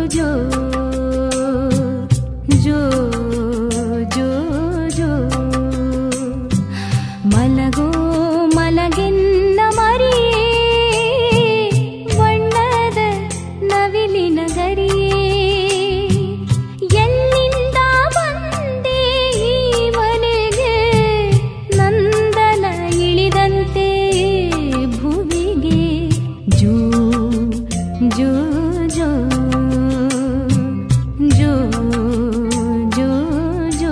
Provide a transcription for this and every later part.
ಜೋ ಜೋ ಜೋ ಜೋ ಮಲಗೋ ಮಲಗೆನ್ನ ಮರಿಯೇ ಬಣ್ಣದ ನವಿಲಿನ ಗರಿಯೇ ಎಲ್ಲಿಂದ ಬಂದೆ ಈ ಮನೆಗೆ ನಂದನ ಇಳಿದಂತೆ ಭುವಿಗೆ ಜೋ ಜೋ ಜೋ ಜೋ ಜೋ ಜೋ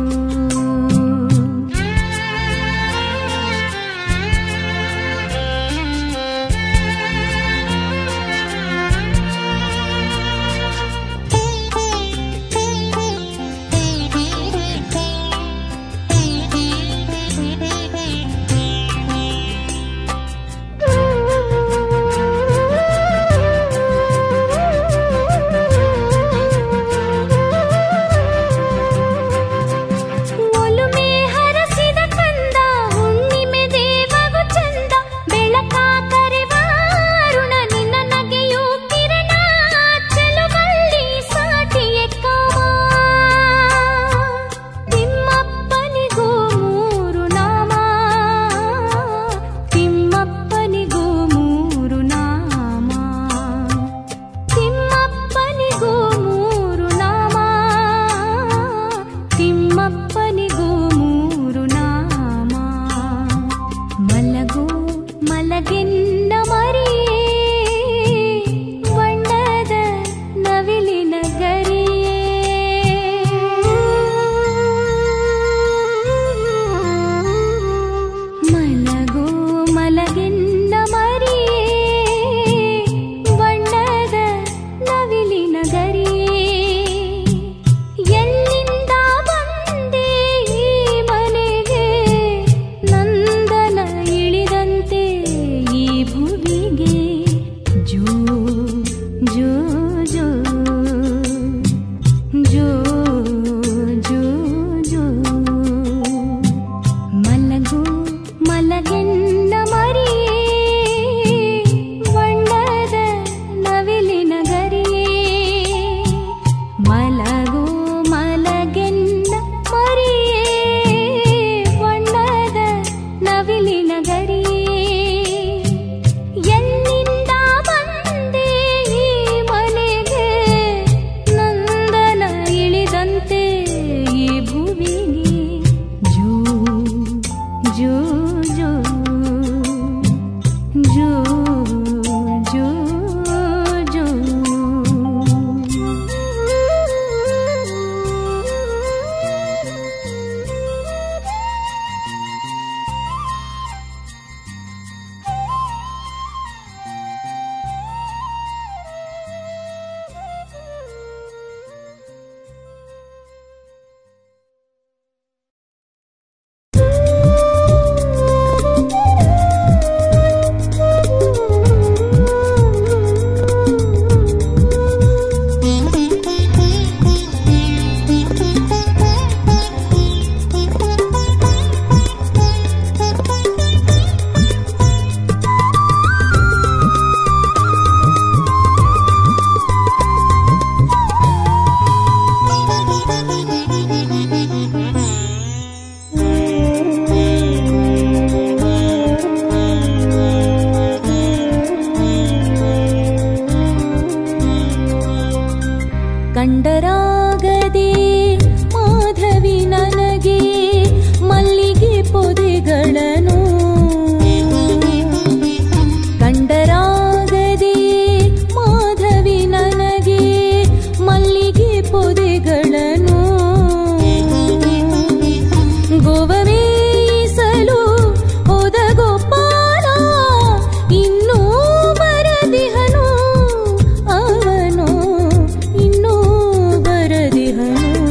ಒಲುಮೆ ಹರಸಿದ ಕಂದ ಹುಣ್ಣಿಮೆ ದೇವಗು ಚಂದ ಬೆಳಕ ಕರೆವಾರುಣ ನಿನ್ನ ನಗೆಯು ಕಿರಣ ಚೆಲುವಲ್ಲಿ ಸಾಟಿಯೆ ಕಾವ ತಿಮ್ಮಪ್ಪನಿಗೂ ಮೂರು ನಾಮ ತಿಮ್ಮಪ್ಪನಿಗೂ ಮೂರು ನಾಮ ತಿಮ್ಮಪ್ಪನಿಗೂ ಮೂರು ನಾಮ ತಿಮ್ಮಪ್ಪನಿಗೂ ಮೂರು ನಾಮ ಮಲಗು ಮಲಗೆನ್ನ ಮರಿಯೇ ಬಣ್ಣದ ನವಿಲಿನ ಗರಿಯೇ ಮಲಗು ಮಲಗೆನ್ನ ಮರಿಯೇ ಬಣ್ಣದ ನವಿಲಿನ ಗರಿಯೇ ಎಲ್ಲಿಂದ ಬಂದೆ ಈ ಮನೆಗೆ ನಂದನ ಇಳಿದಂತೆ ಈ ಭುವಿಗೆ ಜೋ ಜೋ ಜೋ ಜೋ ಜೋ ಜೋ ಮಲಗು ಮಲಗೆನ್ನ ಮರಿಯೇ ಬಣ್ಣದ ನವಿಲಿನ ಗರಿಯೇ ಮಲಗು ಮಲಗೆನ್ನ ಮರಿಯೇ ಬಣ್ಣದ ನವಿಲಿನ ಗರಿಯೇ ಎಲ್ಲಿಂದ ಬಂದೆ ಈ ಮನೆಗೆ ನಂದನ ಇಳಿದಂತೆ ಈ ಭುವಿಗೆ ಜೋ ಜೋ ಜೋ ಜೋ ಜೋ ಜೋ ಕಂಡರಾಗದೆ ಮಾಧವಿ ನನಗೆ ಮಲ್ಲಿಗೆ ಪೊದೆಗಳನ್ನು ಕಂಡರಾಗದೆ ಮಾಧವಿ ನನಗೆ ಮಲ್ಲಿಗೆ ಪೊದೆಗಳನ್ನು ಗೋವಮೇಯಿಸಲು ಹೋದ ಗೋಪಾಲ ಇನ್ನೂ ಬರದಿಹನು ಅವನು ಇನ್ನೂ ಬರದಿಹನು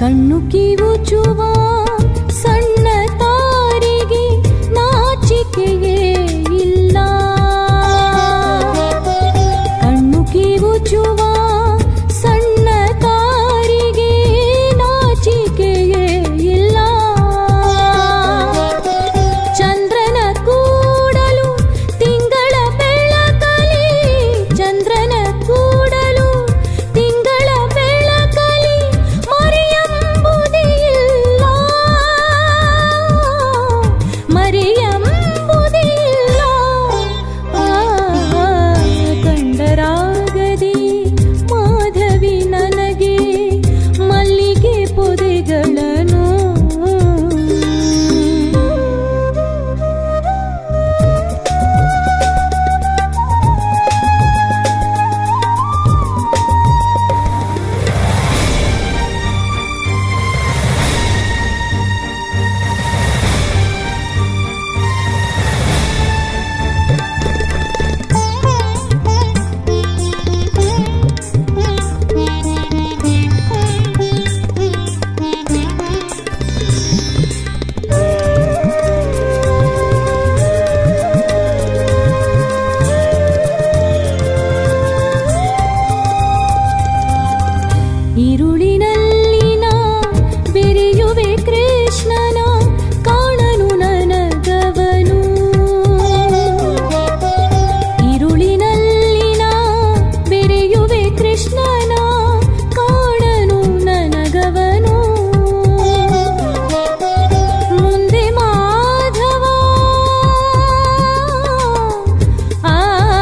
ಕಣ್ಣು ಕಿವುಚುವ ಸಣ್ಣ ತಾರಿಗೆ ನಾಚಿಕೆಯೇ ಇಲ್ಲ ಕಣ್ಣು ಕಿವುಚುವ ಸಣ್ಣ ತಾರಿಗೆ ನಾಚಿಕೆಯೇ ಇಲ್ಲ ಚಂದ್ರನ ಕೂಡಲು ತಿಂಗಳ ಬೆಳಕಲಿ ಚಂದ್ರನ ಕೂಡಲು ತಿಂಗಳ ಬೆಳಕಲಿ ಮರೆಯಂಬುದಿಲ್ಲ ಮರೆಯಂಬುದಿಲ್ಲ ಆ, ಕಂಡರಾಗದೆ ಮಾಧವಿ ನನಗೆ ಮಲ್ಲಿಗೆ ಪೊದೆಗಳನ್ನು ഇരുളിനല്ലിന ಬೆರೆಯುವೆ ಕೃಷ್ಣನ ಕಾಣನು ನನಗವನು ഇരുളിನಲ್ಲಿನ ಬೆರೆಯುವೆ ಕೃಷ್ಣನ ಕಾಣನು ನನಗವನು ಮುಂದೆ ಮಾಧವ ಆ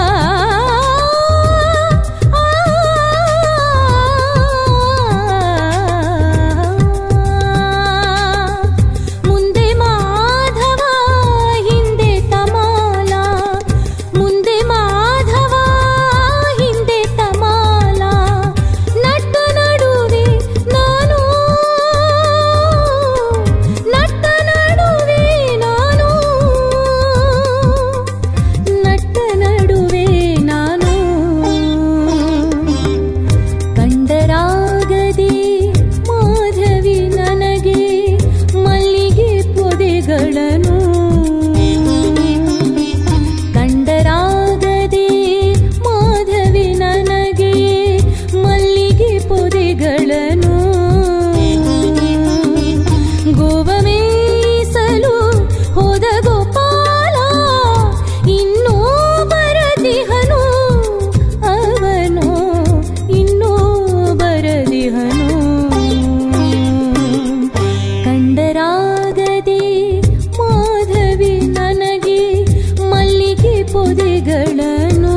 ಮುಂದೆ ಮಾಧವ ಹಿಂದೆ ತಮಾಲ ಮುಂದೆ ಮಾಧವ ಹಿಂದೆ ತಮಾಲ ನಟ್ಟ ನಡುವೆ ನಾನು ನಟ್ಟ ನಡುವೆ ನಾನು ನಟ್ಟ ನಡುವೆ ನಾನು ಕಂಡರಾಗದೆ ಮಾಧವಿ ನನಗೆ ಮಲ್ಲಿಗೆ ಪೊದೆಗಳನ್ನು ಕಂಡರಾಗದೆ ಮಾಧವಿ ನನಗೆ ಮಲ್ಲಿಗೆ ಪೊದೆಗಳನ್ನು ಗೋವ ಮೇಯಿಸಲು ಹೋದ ಗೋಪಾಲ ಇನ್ನೂ ಬರದಿಹನು ಅವನು ಇನ್ನೂ ಬರದಿಹನು ಕಂಡರಾಗದೆ ಮಾಧವಿ ನನಗೆ ಮಲ್ಲಿಗೆ ಪೊದೆಗಳನ್ನು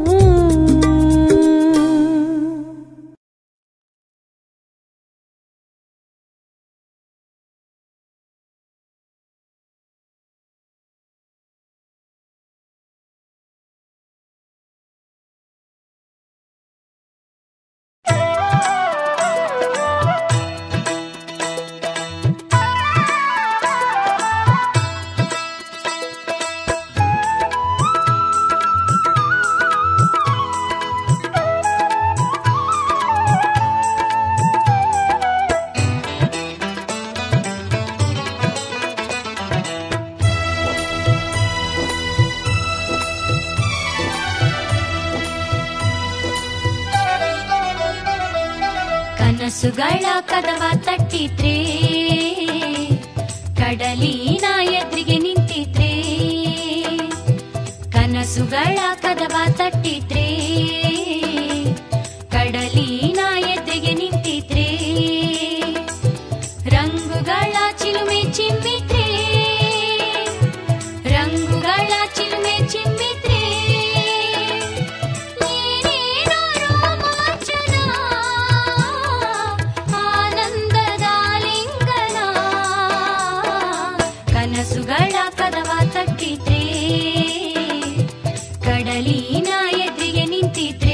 ಕನಸುಗಳ ಕದವ ತಟ್ಟಿದ್ರೆ ಕಡಲಿನ ಎದುರಿಗೆ ನಿಂತಿದ್ರೆ ಕನಸುಗಳ ಕದವ ತಟ್ಟಿದ್ರೆ ಕಡಲಿನ ಎದುರಿಗೆ ನಿಂತಿದ್ರೆ ರಂಗುಗಳ ಚಿಲುಮೆ ಚಿಮ್ಮಿದ್ರೆ ರಂಗುಗಳ ಚಿಲುಮೆ ಚಿಮ್ಮಿದ್ರೆ ಏನೇನೋ ರೋಮಾಂಚನ, ಆನಂದದ ಲಿಂಗನ ಕನಸುಗಳ ಕದವ ತಟ್ಟಿದ್ರೆ ಕಡಲಿನ ಎದುರಿಗೆ ನಿಂತಿದ್ರೆ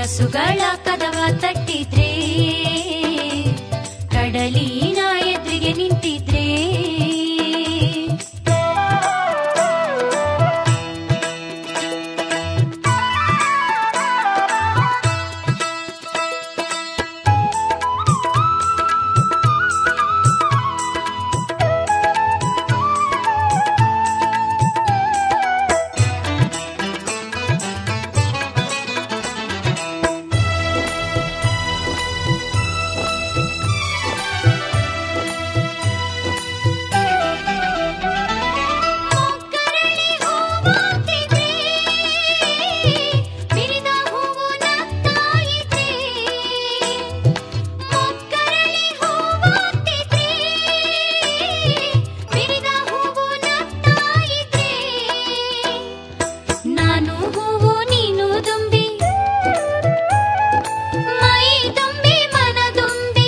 ಕನಸುಗಳ ಕದವ ತಟ್ಟಿದ್ರೆ ಕಡಲಿನ ಎದುರಿಗೆ ನಿಂತಿದ್ರೆ ಮೊಗ್ಗರಳಿ ಹೂವಾಗ್ತಿದ್ರೆ, ಬಿರಿದ ಹೂವು ನಗ್ತಾಯಿದ್ರೆ. ಮೊಗ್ಗರಳಿ ಹೂವಾಗ್ತಿದ್ರೆ, ಬಿರಿದ ಹೂವು ನಗ್ತಾಯಿದ್ರೆ. ನಾನು ಹೂವು ನೀನು ದುಂಬಿ ಮೈ ತುಂಬಿ ಮನ ತುಂಬಿ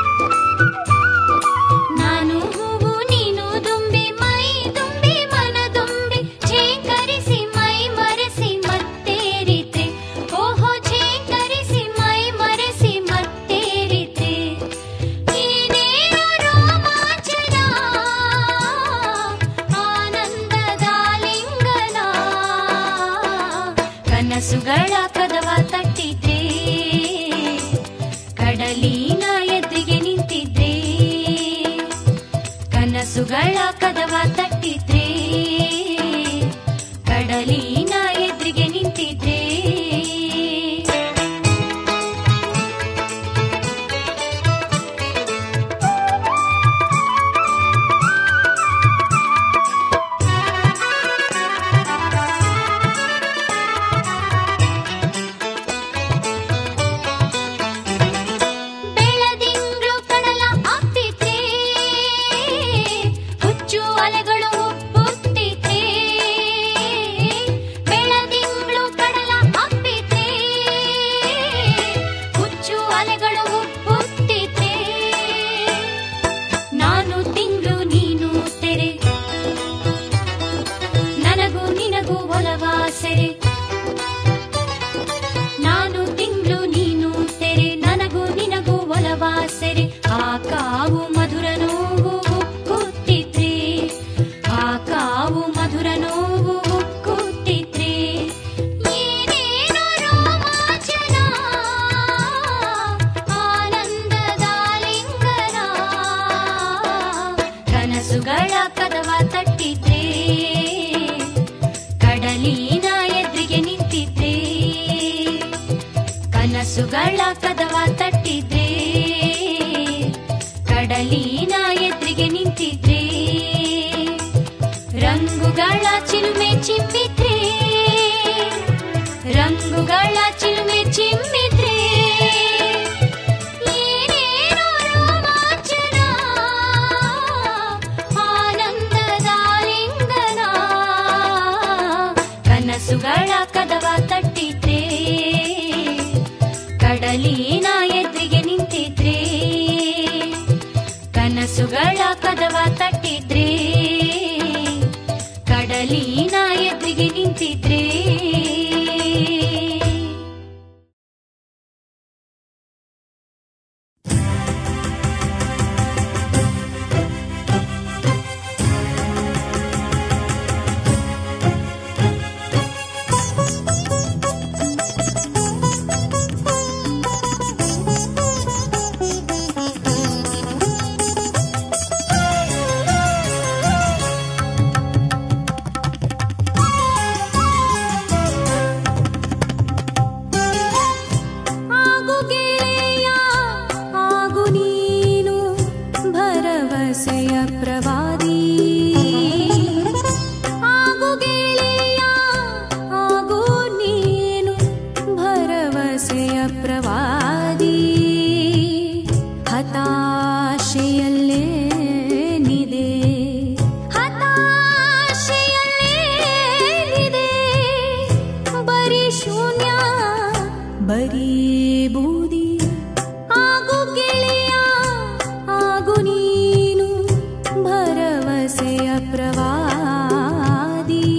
ನಾನು ಹೂವು ನೀನು ದುಂಬಿ ಮೈ ತುಂಬಿ ಮನ ತುಂಬಿ ಛೇಂಕರಿಸಿ ಮೈ ಮರೆಸಿ ಮತ್ತೇರಿತೆ ಓಹೋ ಛೇಂಕರಿಸಿ ಮೈ ಮರೆಸಿ ಮತ್ತೇರಿತೆ ಏನೇನೋ ರೋಮಾಂಚನ ಆನಂದದ ಲಿಂಗನ ಕನಸುಗಳ ಕದವ ತಟ್ಟಿದ್ರೆ ಕಡಲಿನ ಎದುರಿಗೆ ನಿಂತಿದ್ರೆ ಕನಸುಗಳ ಕದವ ತಟ್ಟಿದ್ರೆ ಕಡಲಿನ ಎದುರಿಗೆ ನಿಂತಿದ್ರೆ ಬೆಳದಿಂಗ್ಳು ಕಡಲ ಅಪ್ಪಿದ್ರೆ ಹುಚ್ಚು ಅಲೆಗಳು ಉಪ್ಪುತ್ತಿದ್ರೆ ಬೆಳದಿಂಗ್ಳು ಕಡಲ ಅಪ್ಪಿದ್ರೆ ಹುಚ್ಚು ಅಲೆಗಳು ಉಪ್ಪುತ್ತಿದ್ರೆ ನಾನು ತಿಂಗಳು ನೀನು ತೆರೆ ನನಗೂ ನಿನಗೂ ಒಲವ ಸೆರೆ ನಾನು ತಿಂಗಳು ನೀನು ತೆರೆ ನನಗೂ ನಿನಗೂ ಒಲವ ಸೆರೆ ಆ ಕಾವು ಮಧುರ ನೋವು ಉಕ್ಕುತ್ತಿದ್ರೆ ಆ ಕಾವು ಮಧುರ ನೋವು ಉಕ್ಕುತ್ತಿದ್ರೆ ಏನೇನೋ ರೋಮಾಂಚನ ಆನಂದದ ಲಿಂಗನ ಕನಸುಗಳ ಕದವ ತಟ್ಟಿದ್ರೆ ಕಡಲಿನ ಎದುರಿಗೆ ನಿಂತಿದ್ರೆ ಕನಸುಗಳ ಕದವ ತಟ್ಟಿದ್ರೆ ಕಡಲಿನ ಎದುರಿಗೆ ನಿಂತಿದ್ರೆ ರಂಗುಗಳ ಚಿಲುಮೆ ಚಿಮ್ಮಿದ್ರೆ ರಂಗುಗಳ ಚಿಲುಮೆ ಚಿಮ್ಮಿದ್ರೆ ಏನೇನೋ ರೋಮಾಂಚನ ಆನಂದದ ಲಿಂಗನ ಕನಸುಗಳ ಕದವ ತಟ್ಟಿದ್ರೆ ಕಡಲಿನ ಎದುರಿಗೆ ನಿಂತಿದ್ರೆ ಕನಸುಗಳ ಕದವ ತಟ್ಟಿದ್ರೆ ಕಡಲಿನ ಎದುರಿಗೆ ನಿಂತಿದ್ರೆ ಆಗು ಗೆಳೆಯ ಆಗು ನೀನು ಭರವಸೆಯ ಪ್ರವಾದಿ ಆಗು ಗೆಳೆಯ ಆಗು ನೀನು ಭರವಸೆಯ ಪ್ರವಾದಿ ಹತಾಶೆಯಲ್ಲೇ ನಿದೆ ಹತಾಶೆಯಲ್ಲೇನಿದೆ ಬರೀ ಶೂನ್ಯ ಬರೀ ಬೂದಿ ಆಗು ಗೆಳೆಯ ಆಗು ನೀನು ಭರವಸೆಯ ಪ್ರವಾದಿ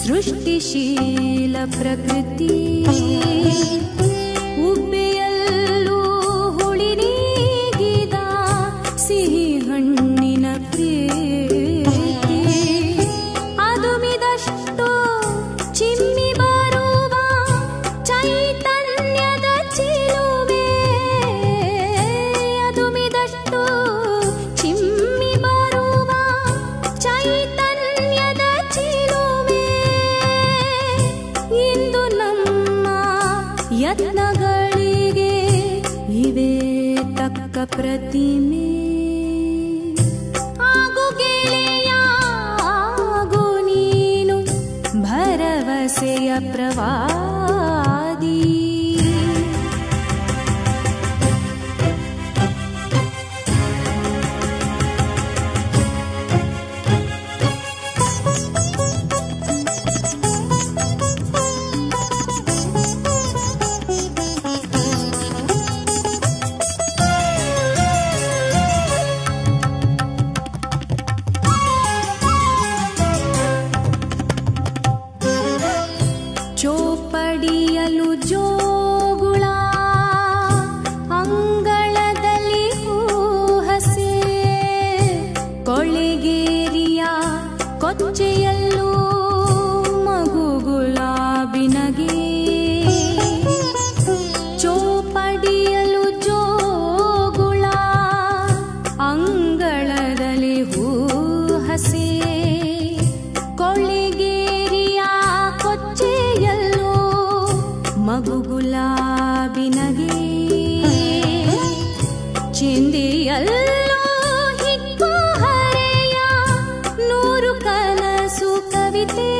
ಸೃಷ್ಟಿಶೀಲ ಪ್ರಕೃತಿ ಉಬ್ಬೆಯಲ್ಲೂ ಹುಳಿ ನೀಗಿದ ಸಿಹಿ ಹಣ್ಣಿನ ಪ್ರೀತಿ ಅದುಮಿದಷ್ಟು ಚಿಮ್ಮಿ ಬರುವ ಚೈತನ್ಯದ ಚಿಲುಮೆ ಅದುಮಿದಷ್ಟು ಚಿಮ್ಮಿ ಬರುವ ಚೈತನ್ಯದ ಚಿಲುಮೆ ಇಂದು ನಮ್ಮ ಯತ್ನಗಳಿಗೆ ಇವೆ ತಕ್ಕ ಪ್ರತಿಮೆ ಆಗು ಗೆಳೆಯ ಆಗು ನೀನು ಭರವಸೆಯ ಪ್ರವಾದಿ ಚೋಪಡಿಯಲು ಜೋಗುಳ ಅಂಗಳದಲ್ಲಿ ಹೂಹಸೆ ಕೊಳೆಗೇರಿಯ ಕೊಚ್ಚೆಯಲ್ಲೂ ಮಗು ಗುಲಾಬಿನಗೆ ಚೋಪಡಿಯಲು ಜೋಗುಳ ಅಂಗಳದಲ್ಲಿ ಹೂಹಸೆ ಕೊಳೆಗೇರಿಯ ಕೊಚ್ಚೆಯಲ್ಲೂ ಮಗು ಗುಲಾಬಿನಗೆ ಚಿಂದಿಯಲ್ಲೋ ಹಿಕ್ಕು ಹರೆಯ ನೂರು ಕನಸು ಕವಿತೆ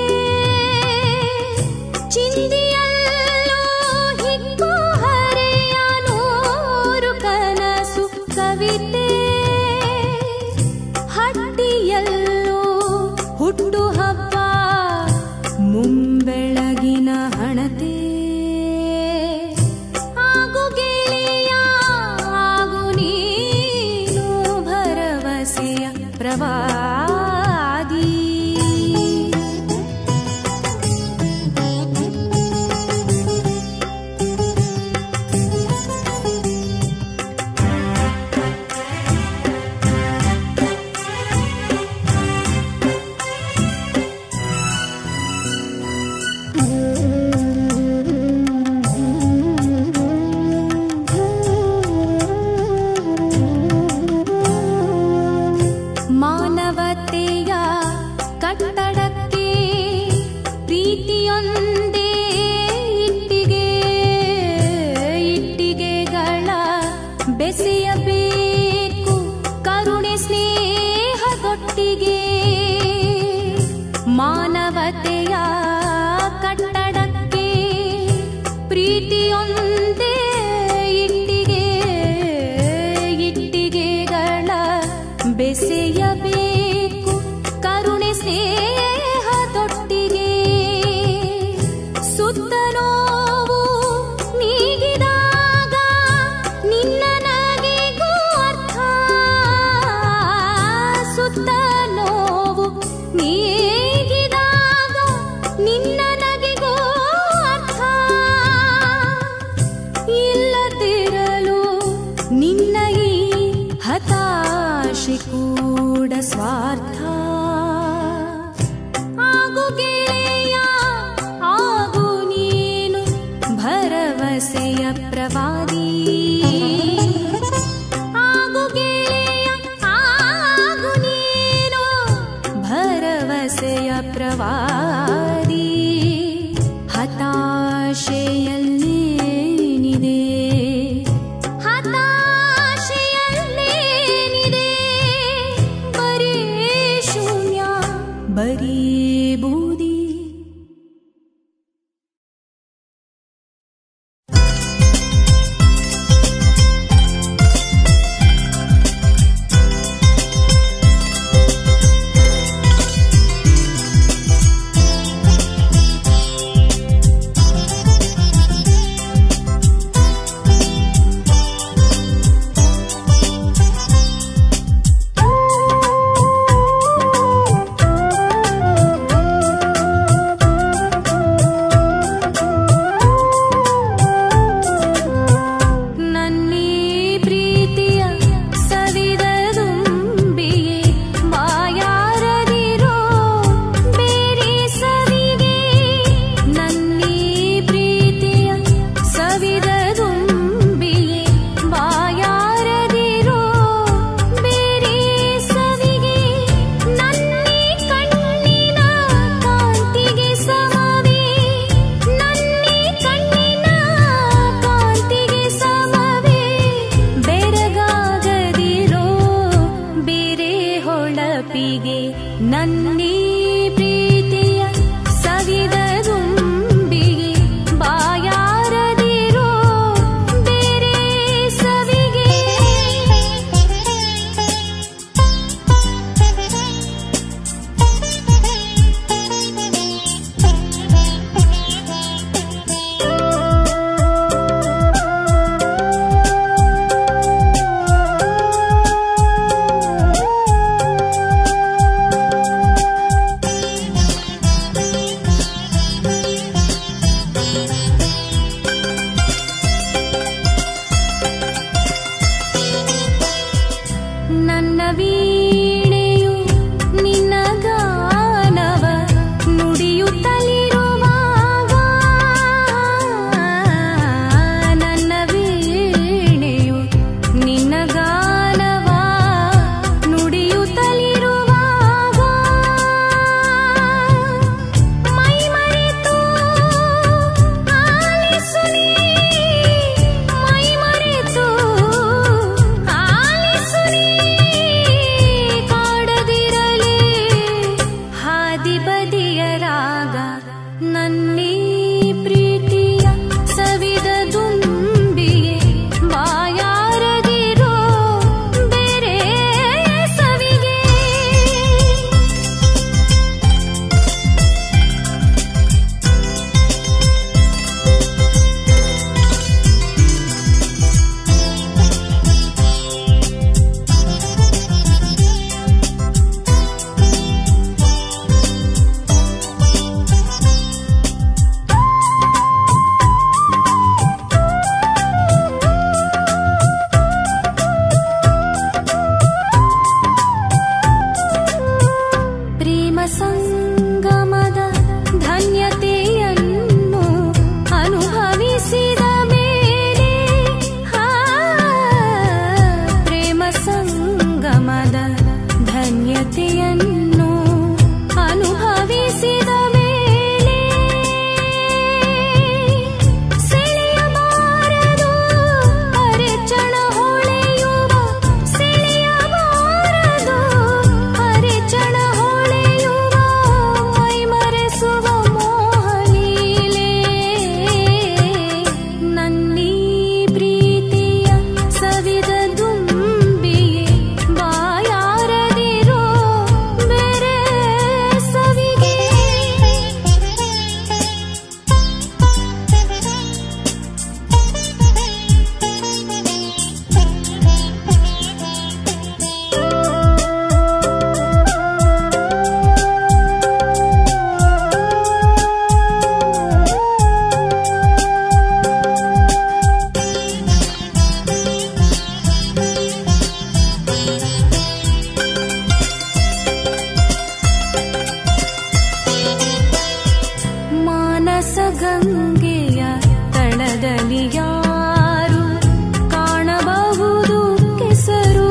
ಚಿಂದಿಯಲ್ಲೋ ಹಿಕ್ಕು ಹರೆಯ ನೂರು ಕನಸು ಕವಿತೆ ಹಟ್ಟಿಯಲ್ಲೋ ಹುಟ್ಟು ಹಬ್ಬ ಮುಂಬೆಳಗಿನ ಹಣತೆ ಆಗು ಗೆಳೆಯ ಆಗು ನೀನು ಭರವಸೆಯ ಪ್ರವಾದಿ ಮಾನವತೆಯ ಕಟ್ಟಡಕ್ಕೆ ಪ್ರೀತಿಯೊಂದೇ ಇಟ್ಟಿಗೆ ಇಟ್ಟಿಗೆಗಳ ಬೆಸೆಯಬೇಕು ಕರುಣೆ ಸ್ನೇಹದೊಟ್ಟಿಗೆ ಮಾನವತೆಯ ಕಟ್ಟಡಕ್ಕೆ ಪ್ರೀತಿಯೊಂದೇ ಇಟ್ಟಿಗೆ ಇಟ್ಟಿಗೆಗಳ ಬೆಸೆಯಬೇಕು ಕರುಣೆ ಸ್ನೇಹದೊಟ್ಟಿಗೆ ಸುತ್ತ ನೋವು ನೀಗಿದಾಗ ನಿನ್ನ ನಗೆಗೂ ಅರ್ಥ ಸುತ್ತ ನೋವು ನೀಗಿದಾಗ ನಿನ್ನ ನಗೆಗೂ ಅರ್ಥ ಇಲ್ಲದಿರಲು ನಿನ್ನ ಈ ಹತಾಶೆ ಕೂಡ ಸ್ವಾರ್ಥ ಆಗು ಗೆಳೆಯ ಆಗು ನೀನು ಭರವಸೆಯ ಪ್ರವಾದಿ ಆಗು ಗೆಳೆಯ ಆಗು ನೀನು ಭರವಸೆಯ ಪ್ರವಾದಿ ಹತಾಶೆಯಲ್ಲೇನಿದೆ ಹತಾಶೆಯಲ್ಲೇನಿದೆ ಬರೀ ಶೂನ್ಯ ಬರೀ ಬೂದಿ ಿ ಗಂಗೆಯ ತಳದಲ್ಲಿ ಯಾರು ಕಾಣಬಹುದು ಕೆಸರು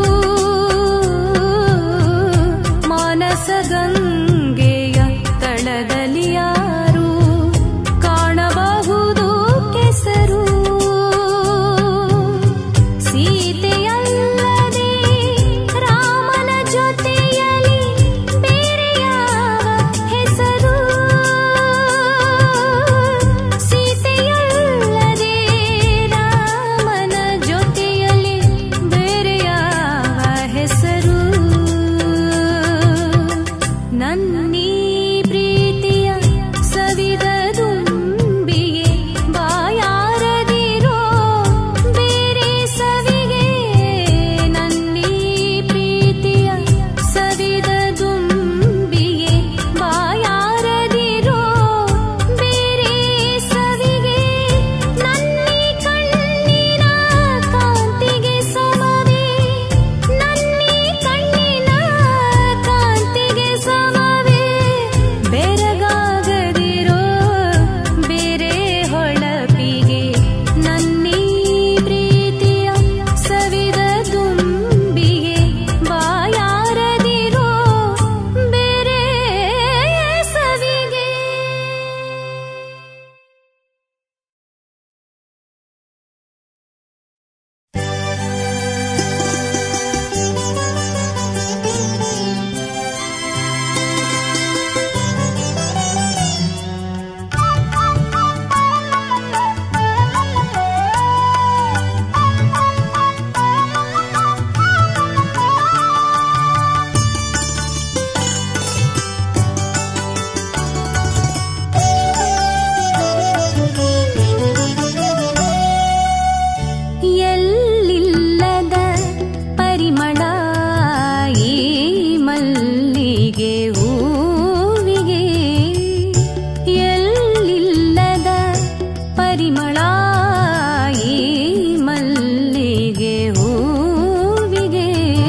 ಮಾನಸ ಗಂಗೆಯ ತಳದಲ್ಲಿ ಯಾರು ಕಾಣಬಹುದು ಕೆಸರು ಸೀತೆಯಲ್ಲದೆ ರಾಮನ ಜೊತೆಯಲ್ಲಿ ಬೇರೆ ಯಾವ ಹೆಸರು ಸೀತೆಯಲ್ಲದೆ ರಾಮನ ಜೊತೆಯಲ್ಲಿ ಬೇರೆ ಯಾವ ಹೆಸರು ನನ್ನೀ ಪ್ರೀತಿಯ ಸವಿದ ದುಂಬಿಗೆ ಬಾಯಾರದಿರೋ ಬೇರೆ ಸವಿಗೆ ನನ್ನೀ ಪ್ರೀತಿಯ ಸವಿದ ದುಂಬಿಗೆ ಬಾಯಾರದಿರೋ ಬೇರೆ ಸವಿಗೆ ನನ್ನಿ ಕಣ್ಣಿನ ಕಾಂತಿಗೆ ಸಮವೇ ನನ್ನಿ ಕಣ್ಣಿನ ಕಾಂತಿಗೆ ಸಮವೇ ಬೆರಗಾಗದಿರೋ ಬೇರೆ ಹೊಳಪಿಗೆ ನನ್ನೀ ಪ್ರೀತಿಯ ಸವಿದ ದುಂಬಿಗೆ ಬಾಯಾರದಿರೋ ಬೇರೆ ಸವಿಗೆ ಎಲ್ಲಿಲ್ಲದ ಪರಿಮಳ ಈ ಮಲ್ಲಿಗೆ ಹೂವಿಗೆ ಎಲ್ಲಿಲ್ಲದ ಪರಿಮಳ ಈ ಮಲ್ಲಿಗೆ ಹೂವಿಗೆ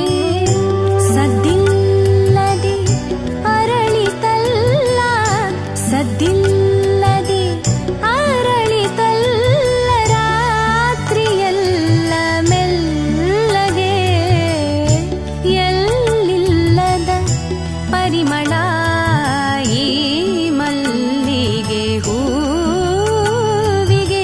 ಸದ್ದಿಲ್ಲದೆ ಅರಳಿತಲ್ಲ ಸದ್ದಿಲ್ಲದೆ ಅರಳಿತಲ್ಲ ರಾತ್ರಿಯೆಲ್ಲ ಮೆಲ್ಲಗೆ ಎಲ್ಲಿಲ್ಲದ ಪರಿಮಳ ಈ ಮಲ್ಲಿಗೆ ಹೂವಿಗೆ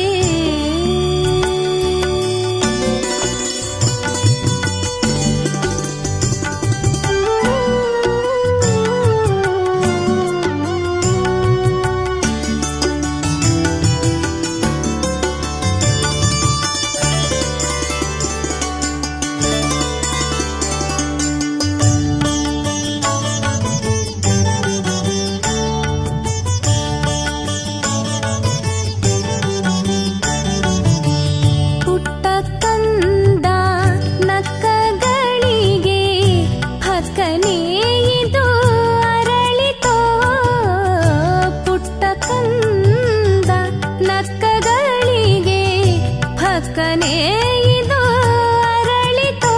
ಪುಟ್ಟ ಕಂದ ನಕ್ಕಗಳಿಗೆ ಹಕ್ಕನೇ ಇದು ಅರಳಿತೋ ಪುಟ್ಟ ಕಂದ ನಕ್ಕಗಳಿಗೆ ಹಕ್ಕನೇ ಇದು ಅರಳಿತೋ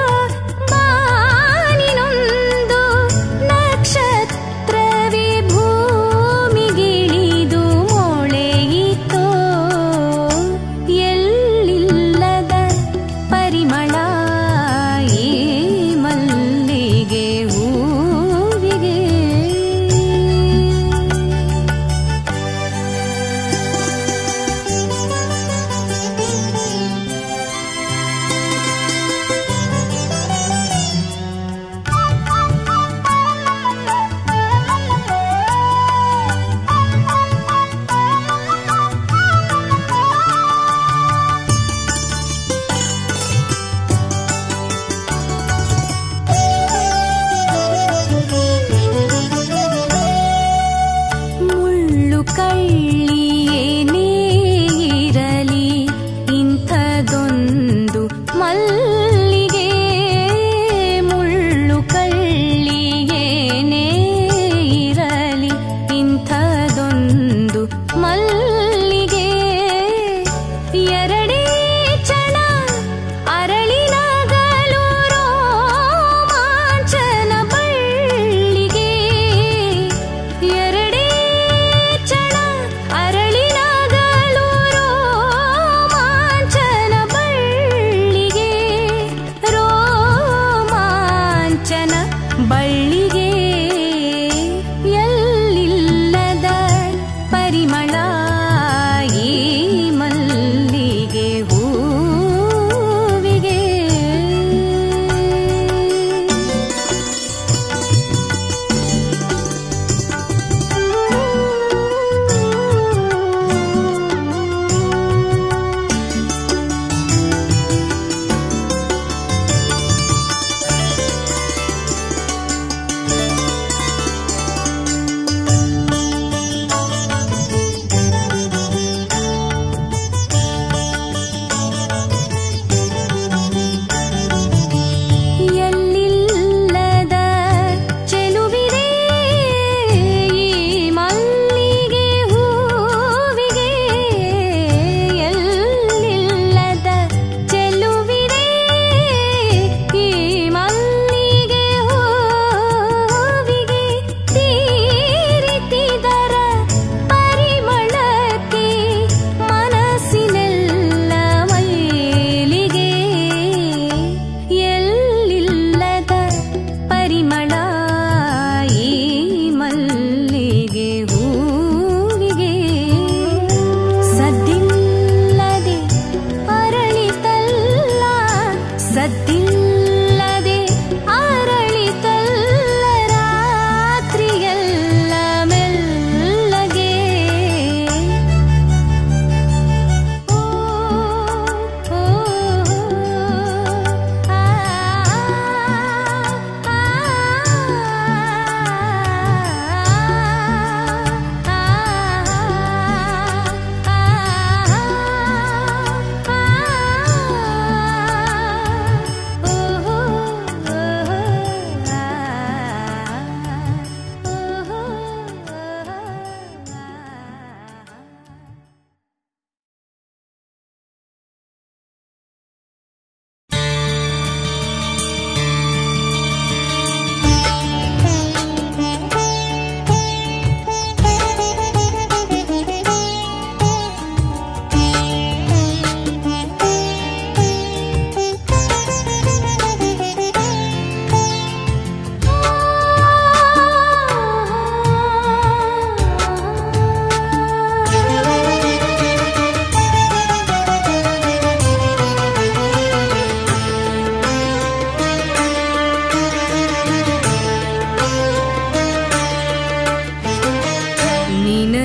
ಬಾನಿನೊಂದು ನಕ್ಷತ್ರವೇ ಭೂಮಿಗಿಳಿದು ಮೊಳೆಯಿತೋ ಎಲ್ಲಿಲ್ಲದ ಪರಿಮಳ ಈ ಮಲ್ಲಿಗೆ ಹೂವಿಗೆ ಮುಳ್ಳು ಕಳ್ಳಿಯೇನೇ ಇರಲಿ ಇಂಥದೊಂದು ಮಲ್ಲಿಗೆ ಮುಳ್ಳು ಕಳ್ಳಿಯೇನೇ ಇರಲಿ ಇಂಥದೊಂದು ಮಲ್ಲಿಗೆ ಎರಡೇ ಚಣ ಅರಳಿನಗಲು ರೋಮಾಂಚನ ಬಳ್ಳಿಗೆ ಎರಡೇ ಚಣ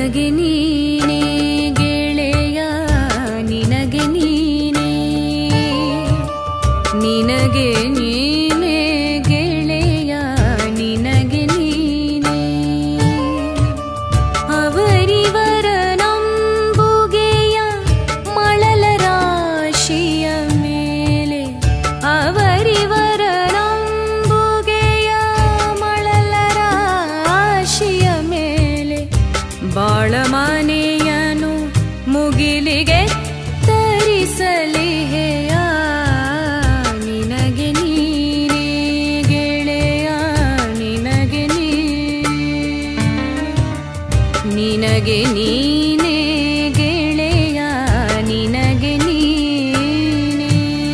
ನಿನಗೆ ನೀನೇ ಗೆಳೆಯ ನಿನಗೆ ನೀನೇ ನಿನಗೆ ನೀನೇ ಗೆಳೆಯ ನಿನಗೆ ನೀನೇ ಅವರಿವರ ನಂಬುಗೆಯ ಮಳಲ ರಾಶಿಯ ಮೇಲೆ ಅವರಿವರ ನಂಬುಗೆಯ ಮಳಲ ರಾಶಿಯ ಮೇಲೆ ಬಾಳಮನೆಯನು ಮುಗಿಲಿಗೆ ತರಿಸಲಿಹೆಯ ನಿನಗೆ ನೀನೇ ಗೆಳೆಯ ನಿನಗೆ ನೀ ನಿನಗೆ ನೀನೇ ಗೆಳೆಯ ನಿನಗೆ ನೀನೇ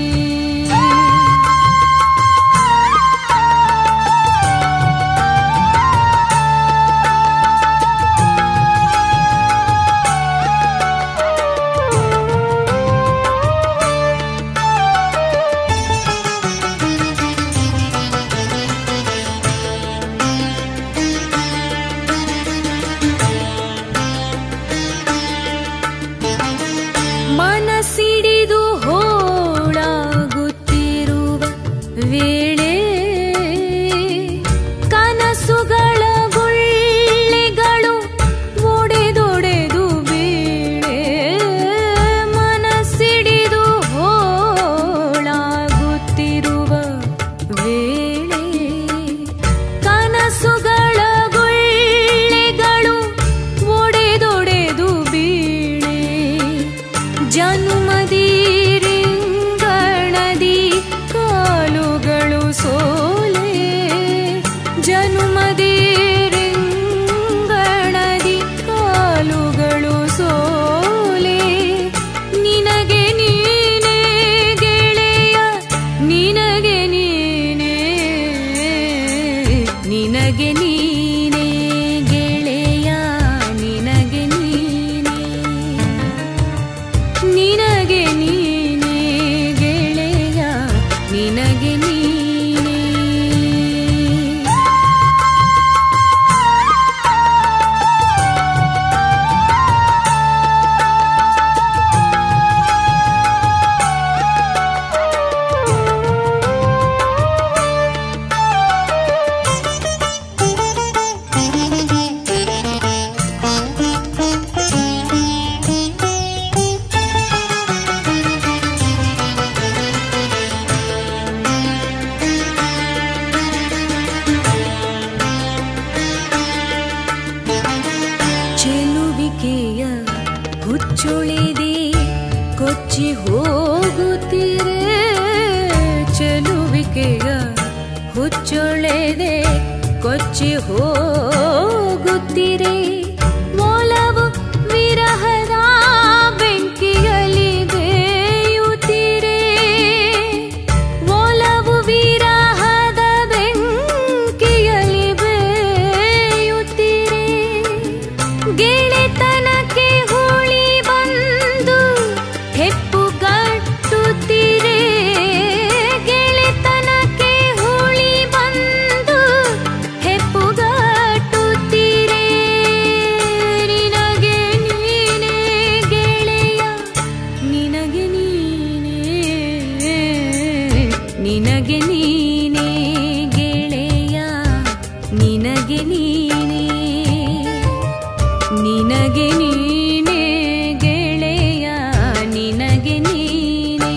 ಮನಸ್ಸಿಡಿದು ಹೋಳಾಗುತ್ತಿರುವ ವೇಳೆ ಕನಸುಗಳ ಗುಳ್ಳೆಗಳು ಒಡೆದೊಡೆದು ಬೀಳೆ ಮನಸ್ಸಿಡಿದು ಹೋಳಾಗುತ್ತಿರುವ ವೇಳೆ ಕನಸುಗಳ ಗುಳ್ಳೆಗಳು ಒಡೆದೊಡೆದು ಬೀಳೆ ಜನುಮದಿ ರಿಂಗಣದಿ ಕಾಲುಗಳು ಸೋಲೆ ಜನುಮದಿ ರಿಂಗಣದಿ ಕಾಲುಗಳು ಸೋಲೆ ನಿನಗೆ ನೀನೇ ಗೆಳೆಯ ನಿನಗೆ ನೀನೇ ನಿನಗೆ ನೀನೇ ಗೆಳೆಯ ನಿನಗೆ ನೀನೇ ನಿನಗೆ ನೀನೇ ಗೆಳೆಯ ನಿನಗೆ ನೀನೇ ಚೆಲುವಿಕೆಯ ಹುಚ್ಚುಳಿದೆ ಕೊಚ್ಚಿ ಹೋಗುತ್ತೀರೆ ಚೆಲುವಿಕೆಯ ಹುಚ್ಚೊಳೆದೆ ಕೊಚ್ಚಿ ಹೋಗುತ್ತೀರೆ ಒಲವು ವಿರಹದ ಬೆಂಕಿಯಲ್ಲಿ ಬೇಯುತ್ತೀರೆ ಒಲವು ವಿರಹದ ಬೆಂಕಿಯಲ್ಲಿ ಬೇಯುತ್ತೀರೆ ಗೆಳೆತನಕ್ಕೆ ಹುಳಿ ಬಂದು ಹೆಪ್ಪುಗಟ್ಟುತ್ತೀರೆ ಗೆಳೆತನಕ್ಕೆ ಹುಳಿ ಬಂದು ಹೆಪ್ಪುಗಟ್ಟುತ್ತೀರೆ ನಿನಗೆ ನೀನೇ ಗೆಳೆಯ ನಿನಗೆ ನೀನೇ ನಿನಗೆ ನೀನೇ ಗೆಳೆಯ ನಿನಗೆ ನೀನೇ ನಿನಗೆ ನೀನೇ ಗೆಳೆಯ ನಿನಗೆ ನೀನೇ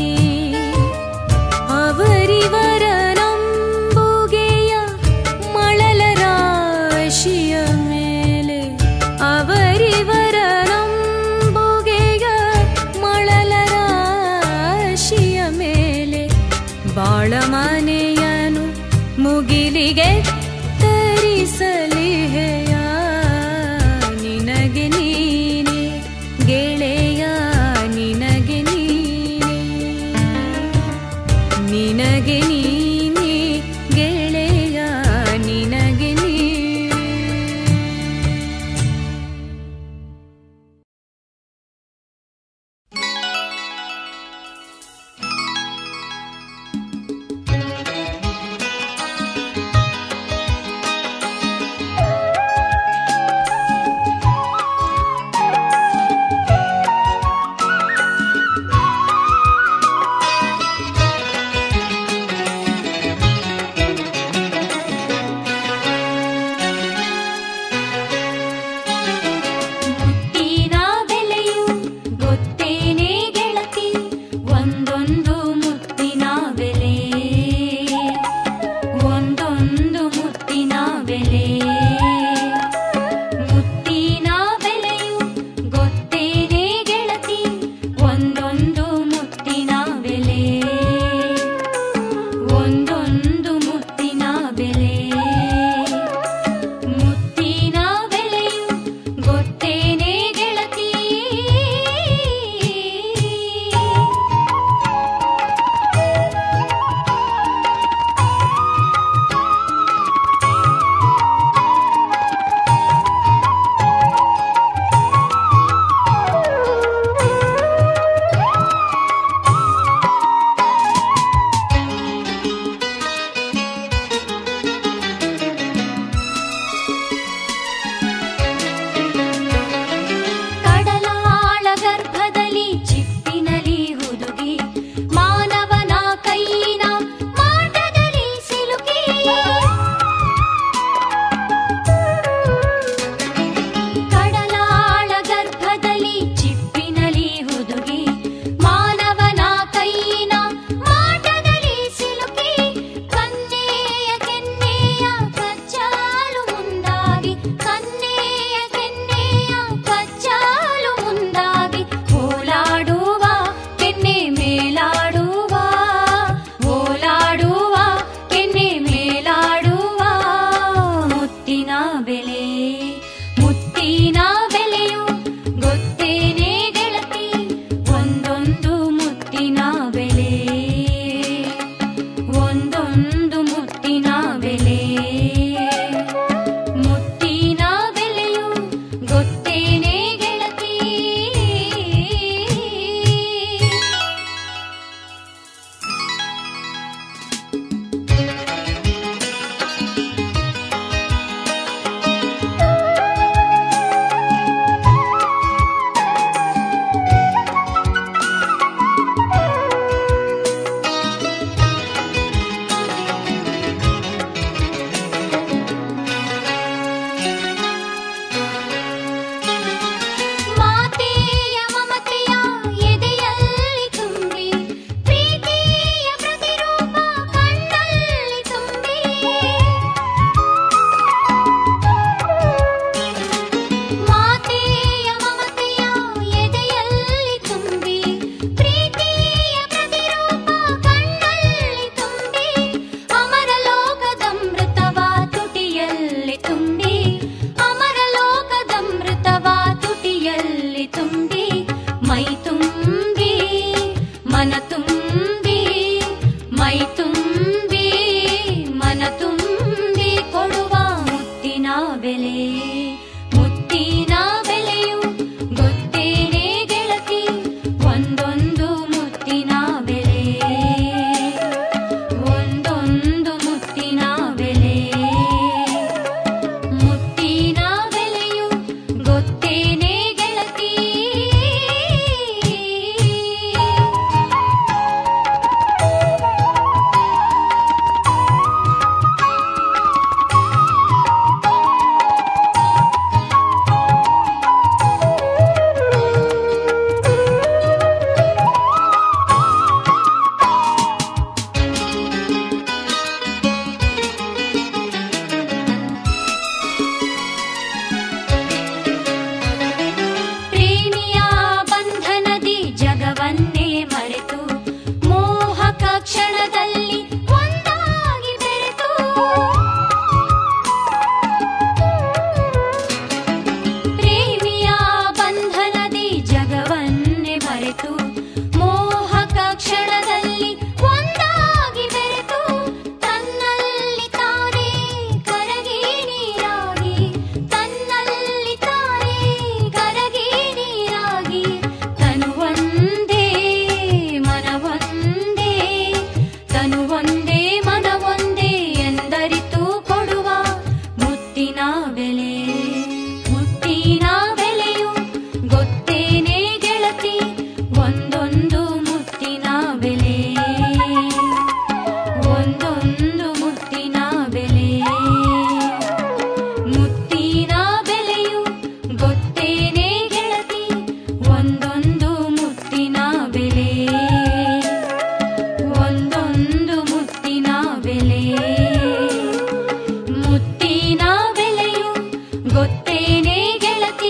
ಅವರಿವರ ನಂಬುಗೆಯ ಮಳಲ ರಾಶಿಯ ಮೇಲೆ ಅವರಿವರ ನಂಬುಗೆಯ ಮಳಲ ರಾಶಿಯ ಮೇಲೆ ಬಾಳಮನೆಯನು ಮುಗಿಲಿಗೆ ತರಿಸಲಿಹೆಯ ನಿನಗೆ ನೀನೆ ಗೆಳೆಯ ನಿನಗೆ ನೀನೆ ನಿನಗೆ ನೀನೆ ಗೆಳೆಯ ನಿನಗೆ ನೀನೆ ಿ ಮುತ್ತಿನ ಬೆಲೆಯು ಗೊತ್ತೇನೆ ಗೆಳತಿ ಒಂದೊಂದು ಮುತ್ತಿನ ಬೆಲೆ ಒಂದೊಂದು ಮುತ್ತಿನ ಬೆಲೆ ಮುತ್ತಿನ ಬೆಲೆಯು ಗೊತ್ತೇನೆ ಗೆಳತಿ ಮಾತೆಯ ಮಮತೆಯ ಎದೆಯಲ್ಲಿ ತುಂಬಿ ಪ್ರೀತಿಯ ಪ್ರತಿರೂಪ ಕಣ್ಣಲ್ಲಿ ತುಂಬಿ ಮಾತೆಯ ಮಮತೆಯ ಎದೆಯಲ್ಲಿ ತುಂಬಿ ಪ್ರೀತಿಯ ಪ್ರತಿರೂಪ ಕಣ್ಣಲ್ಲಿ ತುಂಬಿ ಅಮರ ಲೋಕದಮೃತವ ತುಟಿಯಲ್ಲಿ ತುಂಬಿ ಅಮರ ಲೋಕದಮೃತವ ತುಟಿಯಲ್ಲಿ ತುಂಬಿ ಮೈ ತುಂಬಿ ಮನ ತುಂಬಿ ಮೈ ತುಂಬಿ ಮನ ತುಂಬಿ ಕೊಡುವ ಮುತ್ತಿನ ಬೆಲೆ ಮುತ್ತಿನ ಬೆಲೆಯು ಗೊತ್ತೇನೆ ಗೆಳತಿ ಒಂದೊಂದು ಮುತ್ತಿನ ಬೆಲೆ ಒಂದೊಂದು ಮುತ್ತಿನ ಬೆಲೆ ಮುತ್ತಿನ ಬೆಲೆಯು ಗೊತ್ತೇನೆ ಗೆಳತಿ ಪ್ರೇಮಿಯ ಬಂಧನದಿ ಜಗವನ್ನೇ ಮರೆತು ಮೋಹಕ ಕ್ಷಣದಲ್ಲಿ ಒಂದಾಗಿ ಬೆರೆತು ಪ್ರೇಮಿಯ ಬಂಧನದಿ ಜಗವನ್ನೇ ಮರೆತು ಮೋಹಕ ಕ್ಷಣದಲ್ಲಿ ಒಂದಾಗಿ ಬೆರೆತು ತನ್ನಲ್ಲಿ ತಾನೇ ಕರಗಿ ನೀರಾಗಿ ತನ್ನಲ್ಲಿ ತಾನೇ ಕರಗಿ ನೀರಾಗಿ ತನುವೊಂದೇ ಮನವೊಂದೇ ತನುವೊಂದೇ ಮನವೊಂದೇ ಎಂದರಿತು ಕೊಡುವ ಮುತ್ತಿನ ಬೆಲೆ ಮುತ್ತಿನ ಬೆಲೆಯು ಗೊತ್ತೇನೆ ಗೆಳತಿ ಒಂದೊಂದು ಮುತ್ತಿನ ಬೆಲೆ ಒಂದೊಂದು ಮುತ್ತಿನ ಬೆಲೆ ಮುತ್ತಿನ ಬೆಲೆಯು ಗೊತ್ತೇನೆ ಗೆಳತಿ ಒಂದೊಂದು ಮುತ್ತಿನ ಬೆಲೆ ಒಂದೊಂದು ಮುತ್ತಿನ ಬೆಲೆ ಮುತ್ತಿನ ಬೆಲೆಯು ಗೊತ್ತೇನೆ ಗೆಳತಿ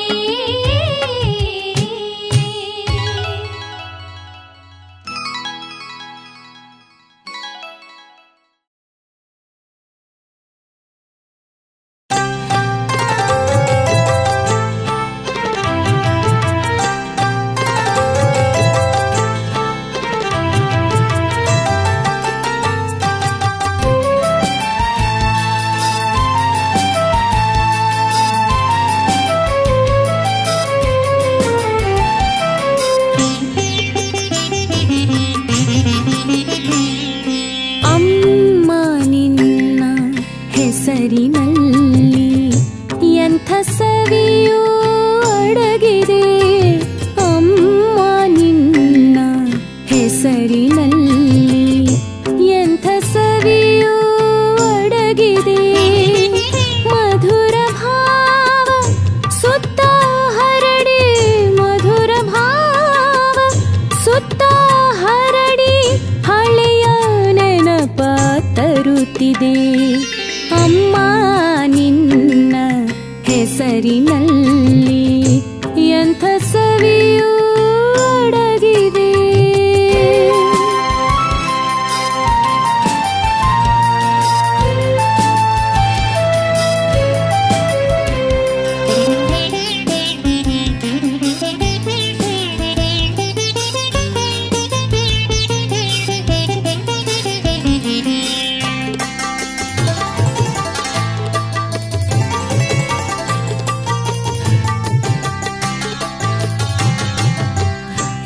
ಅಮ್ಮ ನಿನ್ನ ಹೆಸರಿನಲ್ಲಿ ಎಂಥ ಸವಿಯೂ ಅಡಗಿದೆ ಅಮ್ಮ ನಿನ್ನ ಹೆಸರಿನಲ್ಲಿ ಎಂಥ ಸವಿಯೂ ಅಡಗಿದೆ ಮಧುರ ಭಾವ ಸುತ್ತ ಹರಡಿ ಮಧುರ ಭಾವ ಸುತ್ತ ಹರಡಿ ಹಳೆಯ ನೆನಪ ತರುತ್ತಿದೆ ಅಮ್ಮ ನಿನ್ನ ಹೆಸರಿನಲ್ಲಿ ಎಂಥ ಸವಿಯೂ ಅಡಗಿದೆ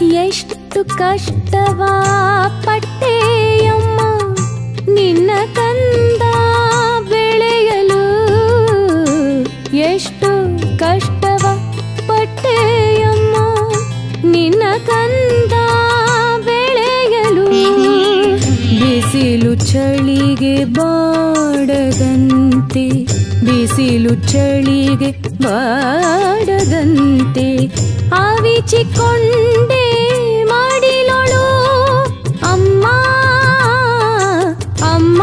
ಎಷ್ಟು ಕಷ್ಟವಾ ಪಟ್ಟೆಯಮ್ಮ ನಿನ್ನ ಕಂದ ಬೆಳೆಯಲು ಎಷ್ಟು ಕಷ್ಟವ ಪಟ್ಟೆಯಮ್ಮ ನಿನ್ನ ಕಂದ ಬೆಳೆಯಲು ಬಿಸಿಲು ಚಳಿಗೆ ಬಾಡದಂತೆ ಬಿಸಿಲು ಚಳಿಗೆ ಬಾಡದಂತೆ ಆವಿಚಿಕೊಂಡೆ ಮಾಡಿಲೊಳು ಅಮ್ಮ ಅಮ್ಮ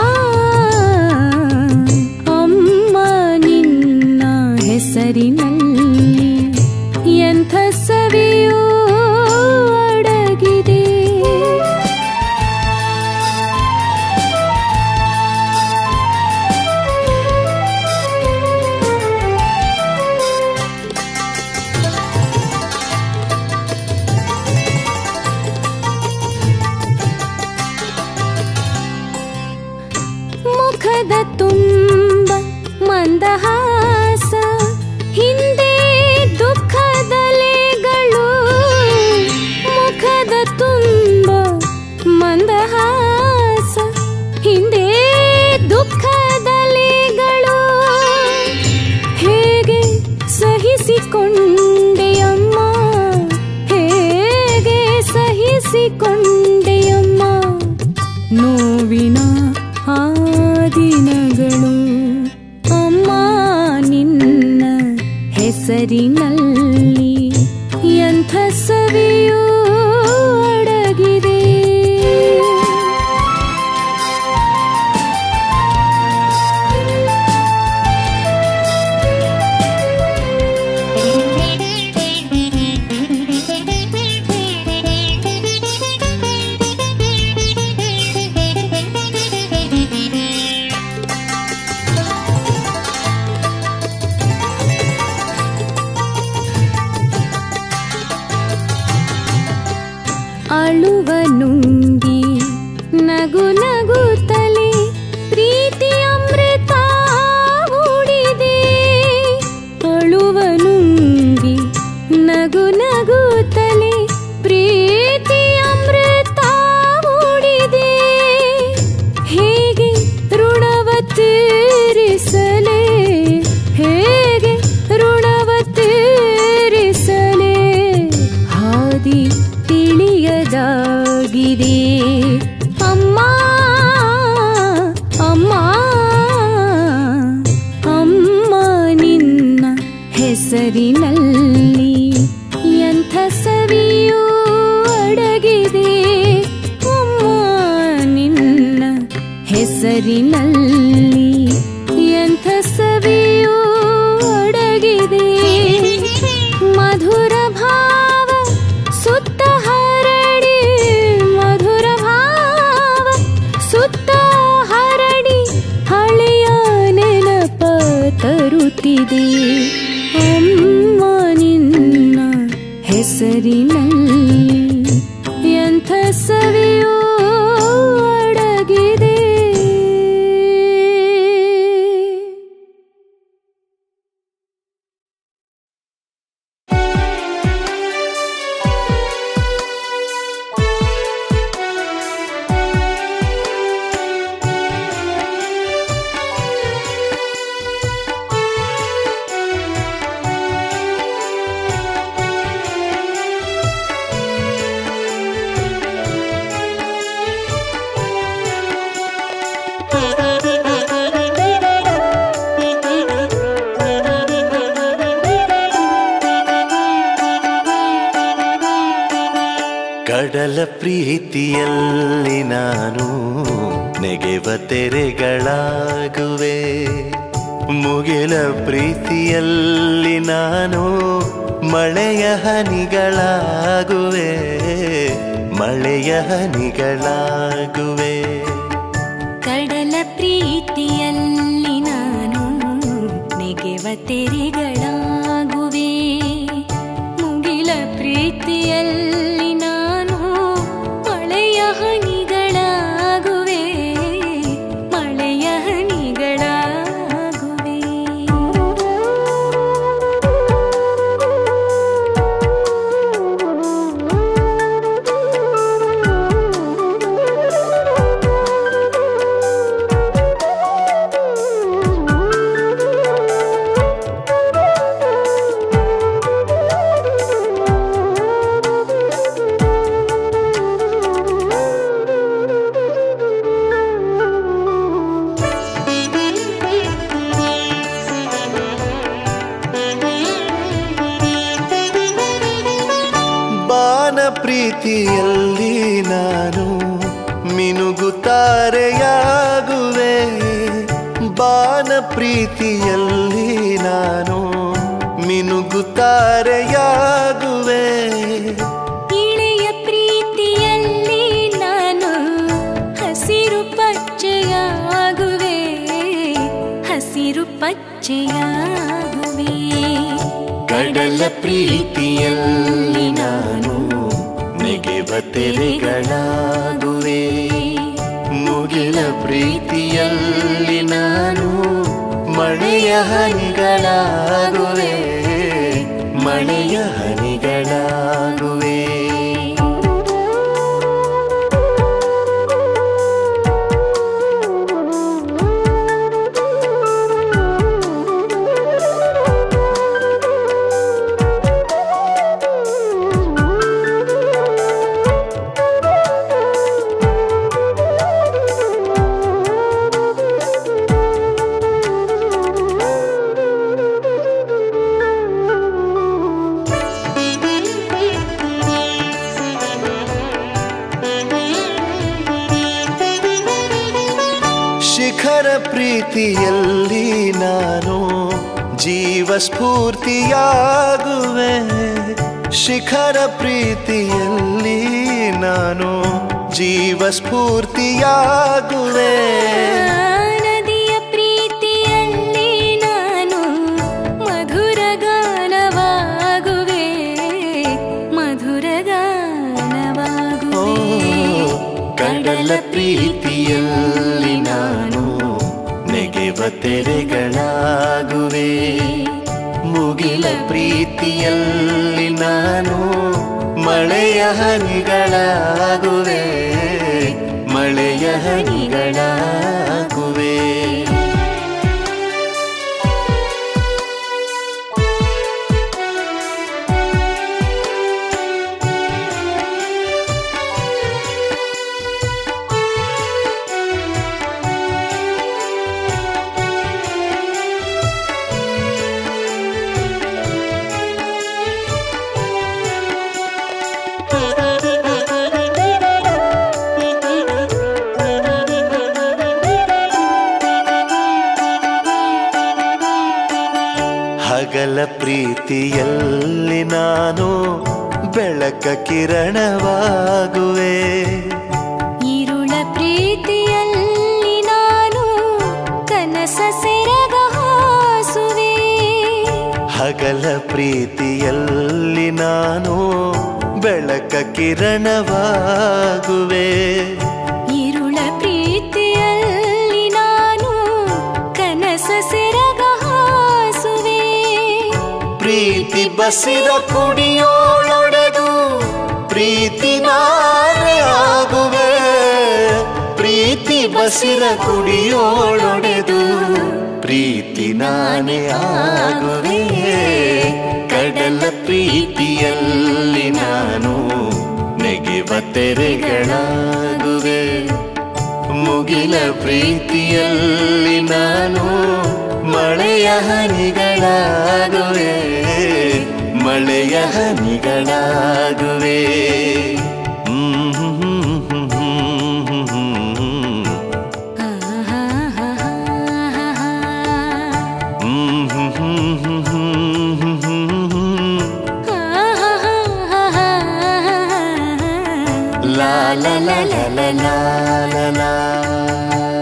ಅಮ್ಮ ನಿನ್ನ ಹೆಸರಿನಲ್ಲಿ ಎಂಥ ಸವಿಯೂ ಅಡಗಿದೆ ಮುಖದ ತುಂಬ ಮಂದಹಾಸ ಹಿಂದೆ ದುಃಖದಲೆಗಳು ಮುಖದ ತುಂಬ ಮಂದಹಾಸ ಹಿಂದೆ ದುಃಖದಲೆಗಳು ಹೇಗೆ ಸಹಿಸಿಕೊಂಡೆಯಮ್ಮ ಹೇಗೆ ಸಹಿಸಿಕೊಂಡೆಯಮ್ಮ ನೋವಿನ ಆ ದಿನಗಳು ಅಮ್ಮ ನಿನ್ನ ಹೆಸರಿನಲ್ಲಿ ಎಂಥ ಸವಿಯೂ ಅಡಗಿದೆ ಅಳುವ ನುಂಗಿ ನಗು ನಗುತ್ತಲೇ ಪ್ರೀತಿ ಅಮೃತ ಹೂಡಿದೆ ಅಳುವ ನುಂಗಿ ನಗು ನಗುತ್ತಲೇ ಪ್ರೀತಿ ಅಮೃತ ಹೂಡಿದೆ ಹೇಗೆ ಋಣವ ತೀರಿಸಲೇ ಹೇಗೆ ಋಣವ ತೀರಿಸಲೇ ಹಾದಿ ತಿಳಿಯದಾಗಿದೆ ಅಮ್ಮ ಅಮ್ಮ ಅಮ್ಮ ನಿನ್ನ ಹೆಸರಿನಲ್ಲಿ ಎಂಥ ಸವಿಯೂ ಅಡಗಿದೆ ಅಮ್ಮ ನಿನ್ನ ಹೆಸರಿನಲ್ಲಿ ಎಂಥ ಸವಿಯೂ ಅಡಗಿದೆ ಮಧುರ ಭಾವ ಸುತ್ತ ಹರಡಿ ಮಧುರ ಭಾವ ಸುತ್ತ ಹರಡಿ ಹಳೆಯ ನೆನಪ ತರುತ್ತಿದೆ ಅಮ್ಮ ನಿನ್ನ ಹೆಸರಿನಲ್ಲಿ ಎಂಥ ಸವಿಯೂ ಅಡಗಿದೆ ಕಡಲ ಪ್ರೀತಿಯಲ್ಲಿ ನಾನು ನೆಗೆವ ತೆರೆಗಳಾಗುವೆ ಮುಗಿಲ ಪ್ರೀತಿಯಲ್ಲಿ ನಾನು ಮಳೆಯ ಹನಿಗಳಾಗುವೆ ಮಳೆಯ ಹನಿಗಳಾಗುವೆ ಕಡಲ ಪ್ರೀತಿಯಲ್ಲಿ ನಾನು ನೆಗೆವ ತೆರೆಗಳಾಗುವೆ ಮುಗಿಲ ಪ್ರೀತಿಯಲ್ಲಿ ನಾನು ಮಳೆಯ ಹನಿಗಳಾಗುವೆ ಮಳೆಯ ಹನಿಗಳಾಗುವೆ ಪ್ರೀತಿಯಲ್ಲಿ ನಾನು ಮಿನುಗುತ್ತಾರೆಯಾಗುವೆ ಬಾನ ಪ್ರೀತಿಯಲ್ಲಿ ನಾನು ಮಿನುಗುತ್ತಾರೆಯಾಗುವೆ ಇಳೆಯ ಪ್ರೀತಿಯಲ್ಲಿ ನಾನು ಹಸಿರು ಪಚ್ಚೆಯಾಗುವೆ ಹಸಿರು ಪಚ್ಚೆಯಾಗುವೆ ಕಡಲ ಪ್ರೀತಿಯಲ್ಲಿ ನಾನು ನೆಗೆವ ತೆರೆಗಳಾಗುವೆ ಮುಗಿಲ ಪ್ರೀತಿಯಲ್ಲಿ ನಾನು ಮಳೆಯ ಹನಿಗಳಾಗುವೆ ಮಳೆಯ ಹನಿಗಳಾಗುವೆ ಶಿಖರ ಪ್ರೀತಿಯಲ್ಲಿ ನಾನು ಜೀವ ಸ್ಫೂರ್ತಿಯಾಗುವೆ ಶಿಖರ ಪ್ರೀತಿಯಲ್ಲಿ ನಾನು ಜೀವ ಸ್ಫೂರ್ತಿಯಾಗುವೆ ನದಿಯ ಪ್ರೀತಿಯಲ್ಲಿ ನಾನು ಮಧುರ ಗಾನವಾಗುವೆ ಮಧುರ ಓ, ಗಾನವಾಗುವೆ ಕಡಲ ಪ್ರೀತಿಯಲ್ಲಿ ನಾನು ನೆಗೆವ ತೆರೆಗಳಾಗುವೆ ಮುಗಿಲ ಪ್ರೀತಿಯಲ್ಲಿ ನಾನು ಮಳೆಯ ಹನಿಗಳಾಗುವೆ ಮಳೆಯ ಹನಿಗಳಾಗುವೆ ಹಗಲ ಪ್ರೀತಿಯಲ್ಲಿ ನಾನು ಬೆಳಕ ಕಿರಣವಾಗುವೆ ഇരുള ಪ್ರೀತಿಯಲ್ಲಿ ನಾನು ಕನಸ ಸೆರಗ ಹಾಸುವೆ ಹಗಲ ಪ್ರೀತಿಯಲ್ಲಿ ನಾನು ಬೆಳಕ ಕಿರಣವಾಗುವೆ ഇരുള ಪ್ರೀತಿಯಲ್ಲಿ ನಾನು ಕನಸ ಸೆರಗ ಹಾಸುವೆ ಪ್ರೀತಿ ಬಸಿದ ಕುಡಿಯೋಳೊಡೆದು ಪ್ರೀತಿ ನಾನೇ ಆಗುವೆ ಪ್ರೀತಿ ಬಸಿದ ಕುಡಿಯೋಳೊಡೆದು ಪ್ರೀತಿ ನಾನೇ ಆಗುವೆ ಕಡಲ ಪ್ರೀತಿಯಲ್ಲಿ ನಾನು ನೆಗೆವ ತೆರೆಗಳಾಗುವೆ ಮುಗಿಲ ಪ್ರೀತಿಯಲ್ಲಿ ನಾನು ಮಳೆಯ ಹನಿಗಳಾಗುವೆ ಮಳೆಯ ಹನಿಗಳಾಗುವೆ ಲಾ ಲಾ ಲಾ ಲಾ ಲಾ ಲಾ ಲಾ